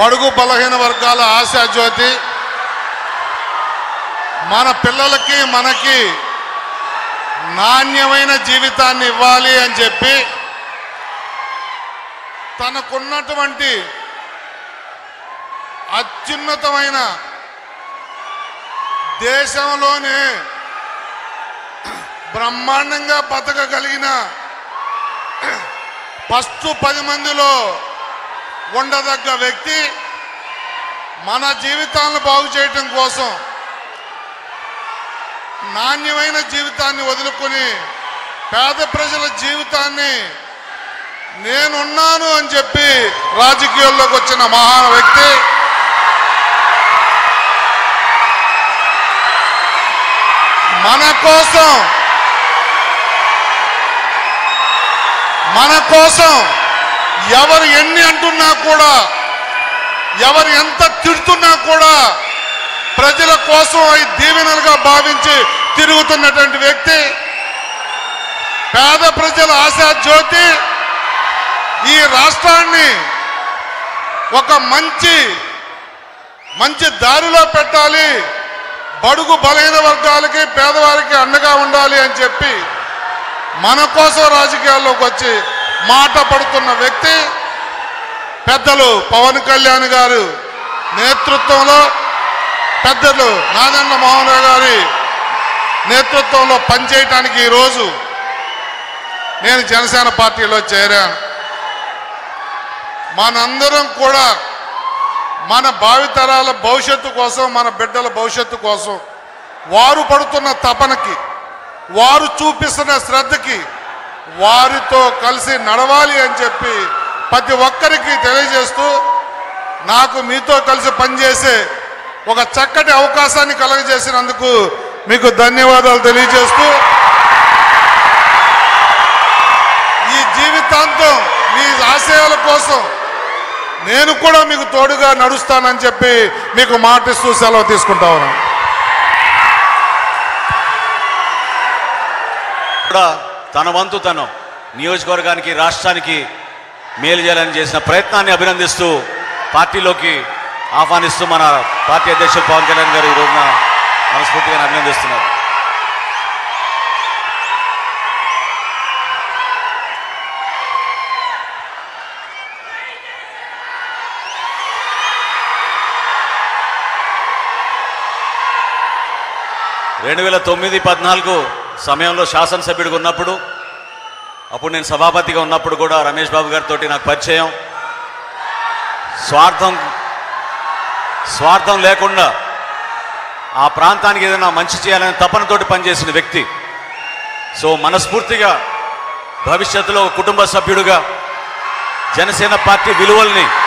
బడుగు బలహీన వర్గాల ఆశాజ్యోతి మన పిల్లలకి మనకి నాణ్యమైన జీవితాన్ని ఇవ్వాలి అని చెప్పి తనకున్నటువంటి అత్యున్నతమైన దేశంలోనే బ్రహ్మాండంగా బతకగలిగిన ఫస్ట్ పది మందిలో ఉండదగ్గ వ్యక్తి మన జీవితాలను బాగు చేయటం కోసం నాణ్యమైన జీవితాన్ని వదులుకొని పేద ప్రజల జీవితాన్ని నేనున్నాను అని చెప్పి రాజకీయాల్లోకి వచ్చిన మహాన్ వ్యక్తి మన కోసం మన కోసం ఎవరు ఎన్ని అంటున్నా కూడా ఎవరు ఎంత తిడుతున్నా కూడా ప్రజల కోసం అవి దీవెనలుగా భావించి తిరుగుతున్నటువంటి వ్యక్తి పేద ప్రజల ఆశా జ్యోతి ఈ రాష్ట్రాన్ని ఒక మంచి మంచి దారిలో పెట్టాలి బడుగు బలహీన వర్గాలకి పేదవారికి అండగా ఉండాలి అని చెప్పి మన కోసం రాజకీయాల్లోకి వచ్చి మాట పడుతున్న వ్యక్తి పెద్దలు పవన్ కళ్యాణ్ గారు నేతృత్వంలో పెద్దలు నాదెండ్ల మోహన్ రావు గారి నేతృత్వంలో పనిచేయటానికి ఈరోజు నేను జనసేన పార్టీలో చేరాను మనందరం కూడా మన భావితరాల భవిష్యత్తు కోసం మన బిడ్డల భవిష్యత్తు కోసం వారు పడుతున్న తపనకి వారు చూపిస్తున్న శ్రద్ధకి వారితో కలిసి నడవాలి అని చెప్పి ప్రతి ఒక్కరికి తెలియజేస్తూ నాకు మీతో కలిసి పనిచేసే ఒక చక్కటి అవకాశాన్ని కలగజేసినందుకు మీకు ధన్యవాదాలు తెలియజేస్తూ ఈ జీవితాంతం మీ ఆశయాల కోసం నేను కూడా మీకు తోడుగా నడుస్తానని చెప్పి మీకు మాటిస్తూ సెలవు తీసుకుంటా ఉన్నాను కూడా తన వంతు తను నియోజకవర్గానికి రాష్ట్రానికి మేలు చేయాలని చేసిన ప్రయత్నాన్ని అభినందిస్తూ పార్టీలోకి ఆహ్వానిస్తూ మన పార్టీ అధ్యక్షుడు పవన్ కళ్యాణ్ గారు ఈ రోజున మనస్ఫూర్తిగా అభినందిస్తున్నారు రెండు వేల తొమ్మిది పద్నాలుగు సమయంలో శాసనసభ్యుడిగా ఉన్నప్పుడు అప్పుడు నేను సభాపతిగా ఉన్నప్పుడు కూడా రమేష్ బాబు గారితో నాకు పరిచయం స్వార్థం స్వార్థం లేకుండా ఆ ప్రాంతానికి ఏదైనా మంచి చేయాలనే తపనతోటి పనిచేసిన వ్యక్తి సో మనస్ఫూర్తిగా భవిష్యత్తులో ఒక కుటుంబ సభ్యుడిగా జనసేన పార్టీ విలువల్ని